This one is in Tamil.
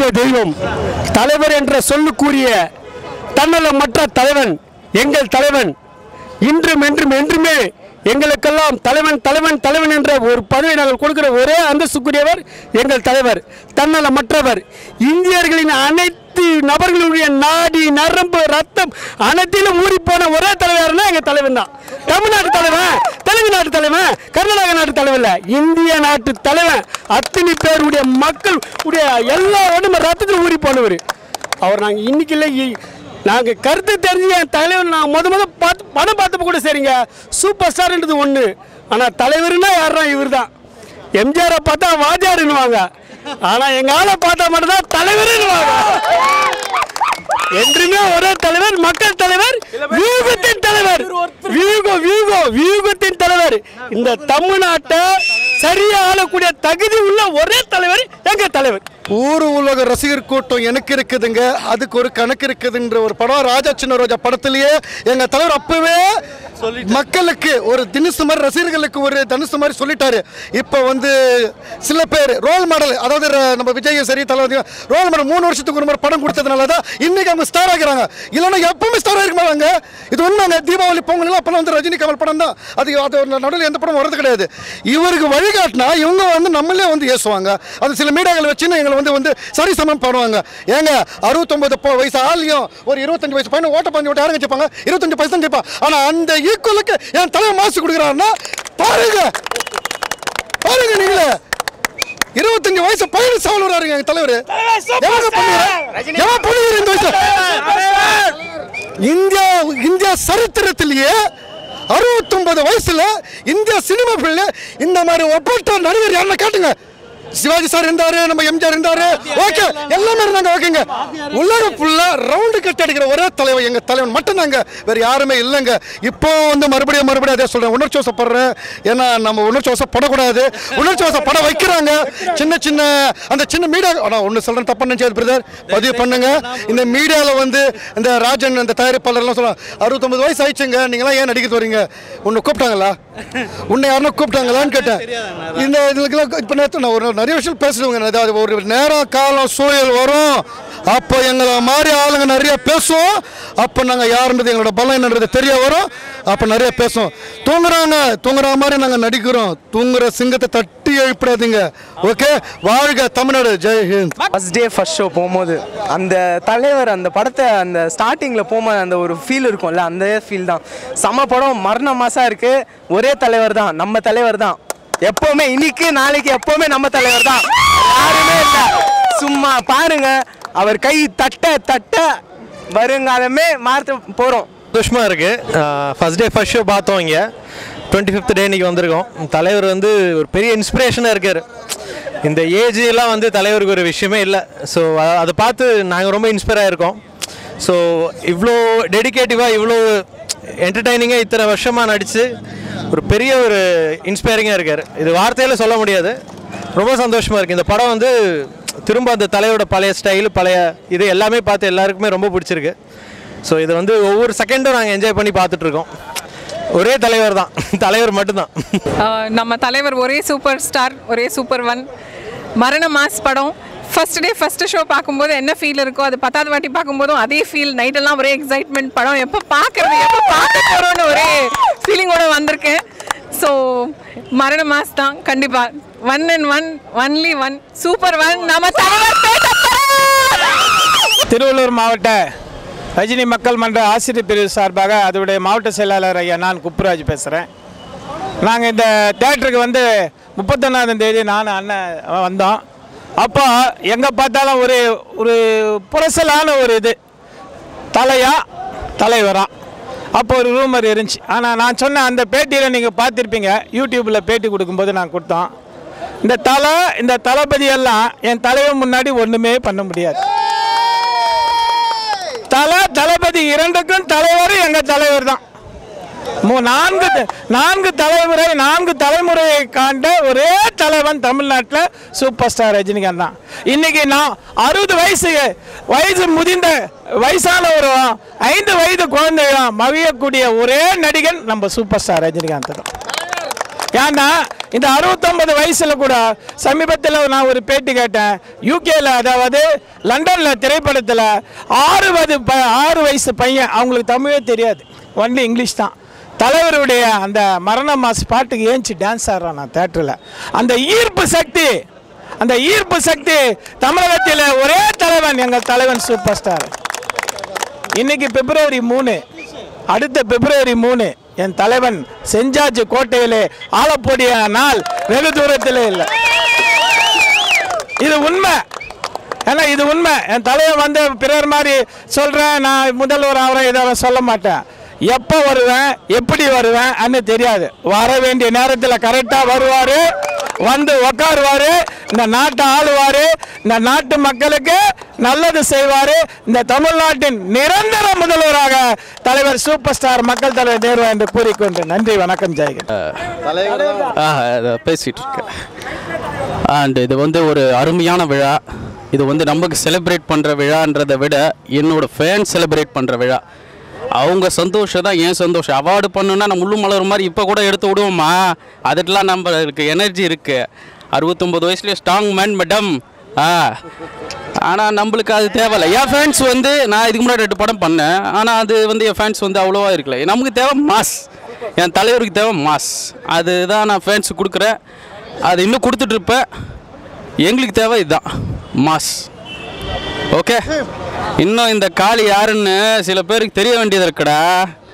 குல தெய்வம் தலைவர் என்ற சொல்லுக்குரிய தன்னலமற்ற தலைவன் எங்கள் தலைவன் இன்றும் என்றும் என்றுமே எங்களுக்கெல்லாம் தலைவன் தலைவன் தலைவன் என்ற ஒரு பதவி நாங்கள் கொடுக்கிற ஒரே அந்தஸ்துக்குரியவர் எங்கள் தலைவர் தன்னலமற்றவர் இந்தியர்களின் அனைத்து நபர்களுடைய நாடி நரம்பு ரத்தம் அனைத்திலும் ஊறி போன ஒரே தலைவர்னா எங்கள் தலைவன் தான் தமிழ்நாட்டு தலைவன் தெலுங்கு நாட்டு தலைவன் கர்நாடக நாட்டு தலைவன் இல்ல இந்திய நாட்டு தலைவன் அத்தனை பேருடைய மக்கள் உடைய எல்லா உடம்பு ரத்தத்தில் ஊறி போனவர் அவர் நாங்கள் இன்னைக்கு இல்லை இ- நாங்க கருத்து தெரிஞ்சு என் தலைவர் நான் முத முத பார்த்து படம் பார்த்தப்ப கூட சரிங்க சூப்பர் ஸ்டார்ன்றது ஒன்று ஆனால் தலைவர்னா யாருன்னா இவர் தான் எம்ஜிஆரை பார்த்தா வாஜாருன்னுவாங்க ஆனால் எங்கள் ஆளை பார்த்தா மட்டும்தான் தலைவர்னுவாங்க என்றுமே ஒரே தலைவர் மக்கள் தலைவர் வியூகத்தின் தலைவர் வியூகம் வியூகம் வியூகத்தின் தலைவர் இந்த தமிழ்நாட்டை சரியா ஆளக்கூடிய தகுதி உள்ள ஒரே தலைவர் எங்க தலைவர் ஊர் உலக ரசிகர் கூட்டம் எனக்கு இருக்குதுங்க அதுக்கு ஒரு கணக்கு இருக்குதுன்ற ஒரு படம் ராஜா சின்ன ரோஜா படத்திலேயே எங்க தலைவர் அப்பவே மக்களுக்கு ஒரு தினுசு மாதிரி ரசிகர்களுக்கு ஒரு தனுசு மாதிரி சொல்லிட்டாரு இப்போ வந்து சில பேர் ரோல் மாடல் அதாவது ர- நம்ம விஜய் சரி தளபதி ரோல் மாடல் மூணு வருஷத்துக்கு ஒரு முறை படம் கொடுத்ததுனால தான் இன்னைக்கு அவங்க ஸ்டார் ஆகிறாங்க இல்லைன்னா எப்பவுமே ஸ்டார் ஆகிருக்க மாட்டாங்க இது உண்மைங்க தீபாவளி பொங்கல் அப்பெல்லாம் வந்து ரஜினி கமல் படம் தான் அது அது நடுவில் எந்த படம் வரது கிடையாது இவருக்கு வழிகாட்டினா இவங்க வந்து நம்மளே வந்து ஏசுவாங்க அது சில மீடியாக்கள் வச்சுன்னு எங்களை வந்து வந்து சரி சமம் பண்ணுவாங்க ஏங்க அறுபத்தொன்பது பொ- வயசு ஆள்லையும் ஒரு இருபத்தஞ்சு வயசு பையனை ஓட்ட பஞ்சு ஓட்ட யாரும் வச்சுப்பாங்க இருபத்தஞ்சு பைசா தான் கேட்பான் ஆனால் அந்த ஈக்குவலுக்கு என் தலைவர் மாசு கொடுக்குறாருன்னா பாருங்க பாருங்க நீங்களே இருபத்தஞ்சு வயசு பையன் சவால் வர்றாருங்க எங்க தலைவர் எவங்க பண்ணுறாரு எவன் பண்ணுறாரு இந்த வயசுல இந்தியா இந்தியா சரித்திரத்திலேயே அறுபத்தொன்பது வயசுல இந்தியா சினிமா ஃபீல்ட்ல இந்த மாதிரி ஒப்பற்ற நடிகர் யாருன்னு கேட்டுங்க சிவாஜி சார் இருந்தாரு நம்ம எம்ஜிஆர் இருந்தாரு ஓகே எல்லாமே இருந்தாங்க ஓகேங்க உலகம் ஃபுல்லா ரவுண்டு கட்டி அடிக்கிற ஒரே தலைவர் எங்க தலைவன் மட்டும்தாங்க வேற யாருமே இல்லைங்க இப்போ வந்து மறுபடியும் மறுபடியும் அதே சொல்றேன் உணர்ச்சி வசப்படுறேன் ஏன்னா நம்ம உணர்ச்சி வசப்படக்கூடாது உணர்ச்சி வசப்பட வைக்கிறாங்க சின்ன சின்ன அந்த சின்ன மீடியா ஆனால் ஒன்று சொல்றேன் தப்பு நினைச்சாது பிரதர் பதிவு பண்ணுங்க இந்த மீடியாவில் வந்து இந்த ராஜன் இந்த தயாரிப்பாளர்லாம் சொல்லுவாங்க அறுபத்தொம்பது வயசு ஆயிடுச்சுங்க நீங்களாம் ஏன் நடிக்க வரீங்க உன்னை கூப்பிட்டாங்களா உன்னை யாருன்னா கூப்பிட்டாங்களான்னு கேட்டேன் இந்த இதுக்கெல்லாம் இப்போ நேற்று நான் ஒரு நிறைய விஷயம் பேசுறவங்க அதாவது ஒரு நேரம் காலம் சூழல் வரும் அப்போ எங்களை மாதிரி ஆளுங்க நிறைய பேசுவோம் அப்போ நாங்கள் யாருன்றது எங்களோட பலம் என்னன்றது தெரிய வரும் அப்போ நிறைய பேசுவோம் தூங்குறாங்க தூங்குற மாதிரி நாங்கள் நடிக்கிறோம் தூங்குற சிங்கத்தை தட்டி எழுப்பிடாதீங்க ஓகே வாழ்க Tamil Nadu Jai Hind first day first show போகும்போது அந்த தலைவர் அந்த படத்தை அந்த ஸ்டார்டிங்கில் போகும்போது அந்த ஒரு ஃபீல் இருக்கும்ல அந்த ஃபீல் தான் செம படம் மரண மாசம் இருக்கு ஒரே தலைவர் தான் நம்ம தலைவர் தான் எப்பவுமே இன்னைக்கு நாளைக்கு எப்பவுமே நம்ம தலைவர் தான் யாருமே இல்லை சும்மா பாருங்க அவர் கை தட்ட தட்ட வருங்காலமே மாற்ற போகிறோம் சந்தோஷமாக இருக்குது ஃபஸ்ட் டே ஃபர்ஸ்ட் ஷோ பார்த்தோம் இங்கே டுவெண்ட்டி ஃபிஃப்த் டே இன்னைக்கு வந்திருக்கோம் தலைவர் வந்து ஒரு பெரிய இன்ஸ்பிரேஷனாக இருக்கார் இந்த ஏஜ் எல்லாம் வந்து தலைவருக்கு ஒரு விஷயமே இல்லை ஸோ அதை பார்த்து நாங்கள் ரொம்ப இன்ஸ்பயர் ஆகிருக்கோம் ஸோ இவ்வளோ டெடிகேட்டிவாக இவ்வளோ என்டர்டைனிங்காக இத்தனை வருஷமாக நடித்து ஒரு பெரிய ஒரு இன்ஸ்பைரிங்காக இருக்கார் இது வார்த்தையில் சொல்ல முடியாது ரொம்ப சந்தோஷமாக இருக்குது இந்த படம் வந்து திரும்ப அந்த தலையோட பழைய ஸ்டைல் பழைய இது எல்லாமே பார்த்து எல்லாருக்குமே ரொம்ப பிடிச்சிருக்கு ஸோ இது வந்து ஒவ்வொரு செகண்டும் நாங்கள் என்ஜாய் பண்ணி பார்த்துட்ருக்கோம் ஒரே தலைவர் தான் தலைவர் மட்டும்தான் ஆஹ் நம்ம தலைவர் ஒரே சூப்பர் ஸ்டார் ஒரே சூப்பர் ஒன் மரண மாஸ் படம் ஃபர்ஸ்ட் டே ஃபர்ஸ்ட் ஷோ பார்க்கும்போது என்ன ஃபீல் இருக்கோ அது பத்தாவது வாட்டி பார்க்கும்போதும் அதே ஃபீல் நைட்டெல்லாம் ஒரே எக்ஸைட்மெண்ட் படம் எப்போ பார்க்கறது எப்போ பார்க்க போகிறோன்னு ஒரே ஃபீலிங்கோட வந்திருக்கேன் ஸோ மரண மாஸ் தான் கண்டிப்பாக one and one only one super one நம்ம தலைவர் பேச திருவள்ளூர் மாவட்ட ரஜினி மக்கள் மன்ற ஆசிரியர் பிரிவு சார்பாக அதோடைய மாவட்ட செயலாளர் ஐயா நான் குப்புராஜ் பேசுகிறேன் நாங்கள் இந்த தேட்டருக்கு வந்து முப்பத்தொன்னாம் தேதி நான் அண்ணன் வந்தோம் அப்போ எங்கே பார்த்தாலும் ஒரு ஒரு புரசலான ஒரு இது தலையா தலைவரா அப்போ ஒரு ரூமர் இருந்துச்சு ஆனால் நான் சொன்ன அந்த பேட்டியில் நீங்கள் பார்த்துருப்பீங்க யூடியூப்பில் பேட்டி கொடுக்கும்போது நான் கொடுத்தோம் இந்த தலை இந்த தளபதி எல்லாம் என் தலைவர் முன்னாடி ஒன்றுமே பண்ண முடியாது தலை தளபதி இரண்டுக்கும் தலைவர் எங்க தலைவர் தான் மூ- நான்கு த- நான்கு தலைமுறை நான்கு தலைமுறையை காண்ட ஒரே தலைவன் தமிழ்நாட்டில் சூப்பர் ஸ்டார் ரஜினிகாந்த் தான் இன்னைக்கு நான் அறுபது வயசு வயசு முதிர்ந்த வயசான ஒரு ஐந்து வயது குழந்தையும் மகிழக்கூடிய ஒரே நடிகன் நம்ம சூப்பர் ஸ்டார் ரஜினிகாந்த் தான் ஏன்னா இந்த அறுபத்தொன்பது வயசுல கூட சமீபத்தில் நான் ஒரு பேட்டி கேட்டேன் யூகேல அதாவது லண்டன்ல திரைப்படத்தில் ஆறு வயது ப- ஆறு வயசு பையன் அவங்களுக்கு தமிழே தெரியாது ஒன்லி இங்கிலீஷ் தான் தலைவருடைய அந்த மரண மாஸ் பாட்டுக்கு ஏஞ்சி டான்ஸ் ஆடுறான் நான் தேட்டரில் அந்த ஈர்ப்பு சக்தி அந்த ஈர்ப்பு சக்தி தமிழகத்தில் ஒரே தலைவன் எங்கள் தலைவன் சூப்பர் ஸ்டார் இன்னைக்கு பிப்ரவரி மூணு அடுத்த பிப்ரவரி மூணு என் தலைவன் செஞ்சாஜி கோட்டையிலே ஆளப்போடிய நாள் வெகு தூரத்தில் இல்லை இது உண்மை ஏன்னா இது உண்மை என் தலைவன் வந்து பிறர் மாதிரி சொல்கிறேன் நான் முதல்வர் ஆகிறேன் இதை சொல்ல மாட்டேன் எப்போ வருவேன் எப்படி வருவேன் அன்னு தெரியாது வர வேண்டிய நேரத்தில் கரெக்டாக வருவார் வந்து உக்காருவார் இந்த நாட்டை ஆளுவார் இந்த நாட்டு மக்களுக்கு நல்லது செய்வார் இந்த தமிழ்நாட்டின் நிரந்தர முதல்வராக தலைவர் சூப்பர் ஸ்டார் மக்கள் தலைவர் நேரு என்று கூறிக்கொண்டு நன்றி வணக்கம் ஜெயகன் ஆ அதை பேசிகிட்டு இருக்கேன் அண்ட் இது வந்து ஒரு அருமையான விழா இது வந்து நமக்கு செலிப்ரேட் பண்ணுற விழான்றதை விட என்னோட ஃபேன் செலிப்ரேட் பண்ணுற விழா அவங்க சந்தோஷம் தான் ஏன் சந்தோஷம் அவார்டு பண்ணுன்னா நம்ம உள்ளு மலர் மாதிரி இப்போ கூட எடுத்து விடுவோமா அதுக்கெலாம் நம்மளுக்கு எனர்ஜி இருக்குது அறுபத்தொம்பது வயசுலேயே ஸ்ட்ராங் மேன் மேடம் ஆ ஆனால் நம்மளுக்கு அது தேவையில்ல என் ஃபேன்ஸ் வந்து நான் இதுக்கு முன்னாடி ரெண்டு படம் பண்ணேன் ஆனால் அது வந்து என் ஃபேன்ஸ் வந்து அவ்வளோவா இருக்கல நமக்கு தேவை மாஸ் என் தலைவருக்கு தேவை மாஸ் அதுதான் நான் ஃபேன்ஸுக்கு கொடுக்குறேன் அது இன்னும் கொடுத்துட்ருப்பேன் எங்களுக்கு தேவை இதுதான் மாஸ் ஓகே இன்னும் இந்த காளி யாருன்னு சில பேருக்கு தெரிய வேண்டியது இருக்குடா